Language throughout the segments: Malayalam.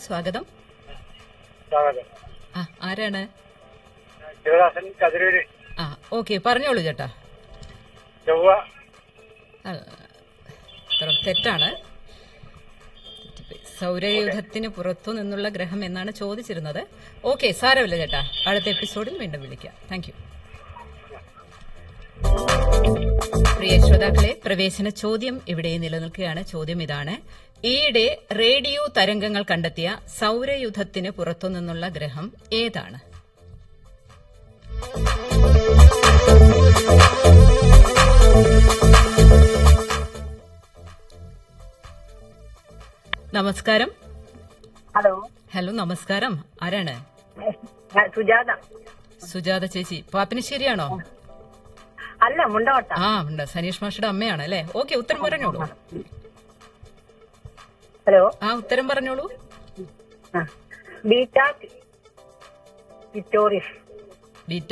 സ്വാഗതം സ്വാഗതം ആ ആരാണ് ശിവദാസൻ കതിരൂര് ആ ഓക്കെ പറഞ്ഞോളൂ ചേട്ടാ ചൊവ്വ ആ, ഉത്തരം തെറ്റാണ് തെറ്റിപ്പോയി. സൗരയൂഥത്തിന് പുറത്തു നിന്നുള്ള ഗ്രഹം എന്നാണ് ചോദിച്ചിരുന്നത് ഓക്കെ സാരമില്ല ചേട്ടാ അടുത്ത എപ്പിസോഡിൽ വീണ്ടും വിളിക്കാം താങ്ക് യു പ്രിയ ശ്രോതാക്കളെ പ്രവേശന ചോദ്യം ഇവിടെ നിലനിൽക്കുകയാണ് ചോദ്യം ഇതാണ് ഈയിടെ റേഡിയോ തരംഗങ്ങൾ കണ്ടെത്തിയ സൗരയുധത്തിന് പുറത്തുനിന്നുള്ള ഗ്രഹം ഏതാണ് നമസ്കാരം ഹലോ ഹലോ നമസ്കാരം ആരാണ് ഞാൻ സുജാത സുജാത ചേച്ചി പാപ്പിനിശ്ശേരിയാണോ അല്ല മുണ്ടോട്ട ആ ഉണ്ട് സനീഷ് മാഷയുടെ അമ്മയാണ് അല്ലേ ഓക്കെ ഉത്തരം പറഞ്ഞോളൂ ഹലോ ആ ഉത്തരം പറഞ്ഞോളൂ ആ. ബീറ്റ പിറ്റോറിസ് ബീറ്റ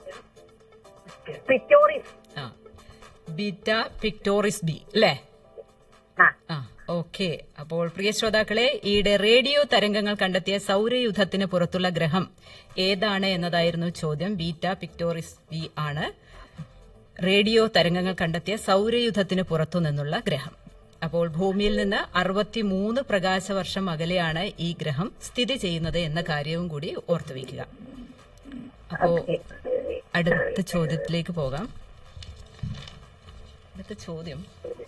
പിറ്റോറിസ് ആ ബീറ്റ പിക്ടോറിസ് ബി അല്ലേ ആ ആ ഓക്കെ അപ്പോൾ പ്രിയ ശ്രോതാക്കളെ ഈയിടെ റേഡിയോ തരംഗങ്ങൾ കണ്ടെത്തിയ സൗരയുധത്തിന് പുറത്തുള്ള ഗ്രഹം ഏതാണ് എന്നതായിരുന്നു ചോദ്യം ബീറ്റ പിക്ടോറിസ് ബി ആണ് റേഡിയോ തരംഗങ്ങൾ കണ്ടെത്തിയ സൗരയുധത്തിന് പുറത്തു നിന്നുള്ള ഗ്രഹം അപ്പോൾ ഭൂമിയിൽ നിന്ന് അറുപത്തിമൂന്ന് പ്രകാശവർഷം അകലെയാണ് ഈ ഗ്രഹം സ്ഥിതി ചെയ്യുന്നത് എന്ന കാര്യവും കൂടി ഓർത്തുവയ്ക്കുക അപ്പോ ഓക്കെ അടുത്ത ചോദ്യത്തിലേക്ക് പോകാം അടുത്ത ചോദ്യം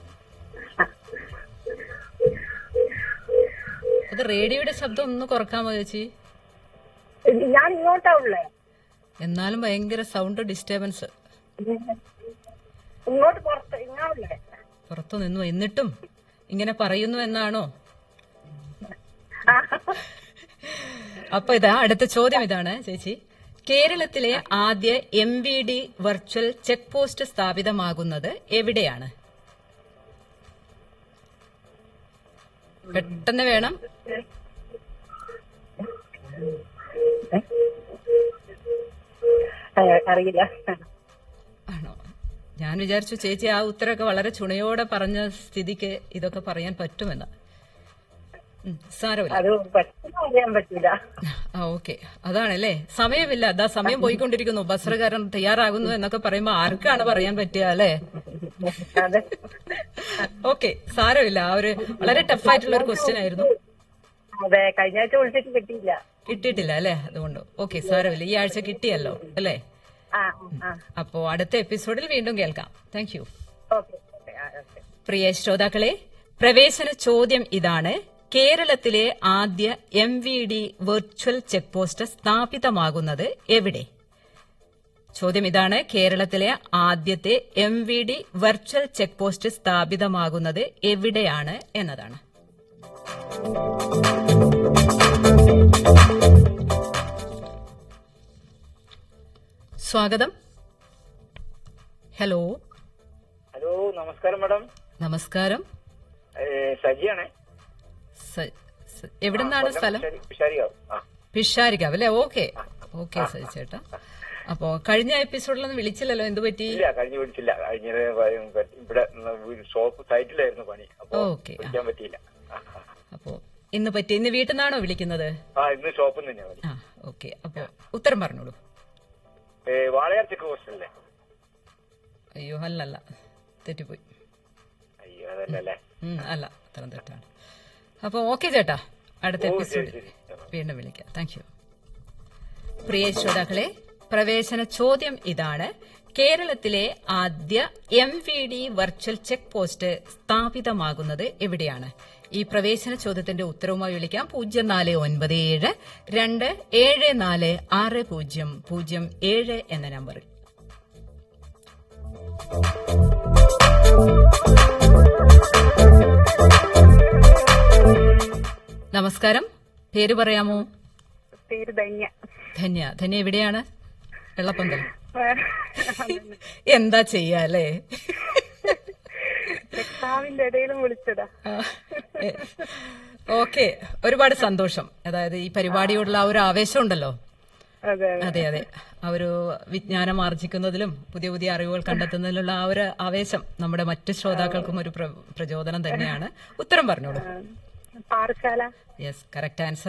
അത് റേഡിയോയുടെ ശബ്ദം ഒന്ന് കുറക്കാമോ ചേച്ചി ഞാൻ ഇങ്ങോട്ടാ ഉള്ളേ എന്നാലും ഭയങ്കര സൗണ്ട് ഡിസ്റ്റർബൻസ് ഇങ്ങോട്ട് പുറത്ത് ഇങ്ങോട്ടേ പുറത്തു നിന്നു എന്നിട്ടും ഇങ്ങനെ പറയുന്നു എന്നാണോ അപ്പൊ ഇതാ അടുത്ത ചോദ്യം ഇതാണ് ചേച്ചി കേരളത്തിലെ ആദ്യ M V D virtual check post സ്ഥാപിതമാകുന്നത് എവിടെയാണ് പെട്ടെന്ന് വേണം അറിയില്ല ആണോ ഞാൻ വിചാരിച്ചു ചേച്ചി ആ ഉത്തരമൊക്കെ വളരെ ചുണയോടെ പറഞ്ഞ സ്ഥിതിക്ക് ഇതൊക്കെ പറയാൻ പറ്റുമെന്ന് ഉം, സാരമില്ല അത് പെട്ടെന്ന് അറിയാൻ പറ്റില്ല ആ ഓക്കെ അതാണല്ലേ സമയമില്ല അതാ സമയം പോയിക്കൊണ്ടിരിക്കുന്നു ബസ്സുകാരൻ തയ്യാറാകുന്നു എന്നൊക്കെ പറയുമ്പോ ആർക്കാണ് പറയാൻ പറ്റുക അല്ലേ അതെ ഓക്കെ സാരമില്ല ആ ഒരു വളരെ ടഫായിട്ടുള്ള ഒരു ക്വസ്റ്റ്യൻ ആയിരുന്നു അതെ കഴിഞ്ഞ ആഴ്ച വിളിച്ചിട്ട് കിട്ടിയില്ല കിട്ടിയിട്ടില്ല അല്ലേ അതുകൊണ്ട് ഓക്കെ സാരമില്ല ഈ ആഴ്ച കിട്ടിയല്ലോ അല്ലേ ആ ആ അപ്പോ അടുത്ത എപ്പിസോഡിൽ വീണ്ടും കേൾക്കാം thank you okay okay ah, okay പ്രിയ ശ്രോതാക്കളെ പ്രവേശന ചോദ്യം ഇതാണ് കേരളത്തിലെ ആദ്യ M V D virtual check post സ്ഥാപിതമാകുന്നത് എവിടെ ചോദ്യം ഇതാണ് കേരളത്തിലെ ആദ്യത്തെ M V D virtual check post സ്ഥാപിതമാകുന്നത് എവിടെയാണ് എന്നതാണ് സ്വാഗതം ഹലോ ഹലോ നമസ്കാരം മാഡം നമസ്കാരം ഏ, സജിയാണേ സ- സ- എവിടുന്നാണ് സ്ഥലം വിഷാരികാവ് ആ പിഷാരിക്കാവ് അല്ലേ ഓക്കെ ഓക്കെ സജി ചേട്ടാ അപ്പോ കഴിഞ്ഞ എപ്പിസോഡിലൊന്നും വിളിച്ചില്ലല്ലോ എന്ത് പറ്റി ഇല്ല കഴിഞ്ഞ് വിളിച്ചില്ല കഴിഞ്ഞ ഇവിടെ ഷോപ്പ് സൈറ്റിലായിരുന്നു പണി അപ്പൊ ഓക്കെ ആ, വിളിക്കാൻ പറ്റിയില്ല ആ, ആ. അപ്പോ ഇന്ന് പറ്റി ഇന്ന് വീട്ടിൽ നിന്നാണോ വിളിക്കുന്നത് ആ ഇന്ന് ഷോപ്പിൽ തന്നെ പണി ആ ഓക്കെ അപ്പോ ഉത്തരം പറഞ്ഞോളൂ ഏ, വാളയാർ ചെക്ക് പോസ്റ്റ് അല്ലേ അയ്യോ അല്ലല്ല തെറ്റിപ്പോയി അയ്യോ അതല്ലേ ഉം, അല്ല ഉത്തരം തെറ്റാണ് അപ്പൊ ഓക്കെ ചേട്ടാ അടുത്ത ഓ, ശരി, എപ്പിസോഡിൽ ശരി. വീണ്ടും വിളിക്കാം താങ്ക് യു പ്രിയ ശ്രോതാക്കളെ പ്രവേശന ചോദ്യം ഇതാണ് കേരളത്തിലെ ആദ്യ M V D virtual check post സ്ഥാപിതമാകുന്നത് എവിടെയാണ് ഈ പ്രവേശന ചോദ്യത്തിന്റെ ഉത്തരവുമായി വിളിക്കാം പൂജ്യം നാല് ഒൻപത് ഏഴ് രണ്ട് ഏഴ് നാല് ആറ് പൂജ്യം പൂജ്യം ഏഴ് എന്ന നമ്പറിൽ നമസ്കാരം പേര് പറയാമോ പേര് ധന്യ ധന്യ ധന്യ എവിടെയാണ് വെള്ളപ്പന്തൽ എന്താ ചെയ്യാ അല്ലേ എക്സാമിന്റെ ഇടയിലും വിളിച്ചതാ ഓക്കെ ഒരുപാട് സന്തോഷം അതായത് ഈ പരിപാടിയോടുള്ള ആ ഒരു ആവേശം ഉണ്ടല്ലോ അതെ അതെ അതെ ആ ഒരു വിജ്ഞാനം ആർജിക്കുന്നതിലും പുതിയ പുതിയ അറിവുകൾ കണ്ടെത്തുന്നതിലുള്ള ആ ഒരു ആവേശം നമ്മുടെ മറ്റ് ശ്രോതാക്കൾക്കും ഒരു പ്ര- പ്രചോദനം തന്നെയാണ് ഉത്തരം പറഞ്ഞോളൂ പാറശാല യെസ് കറക്റ്റ് ആൻസർ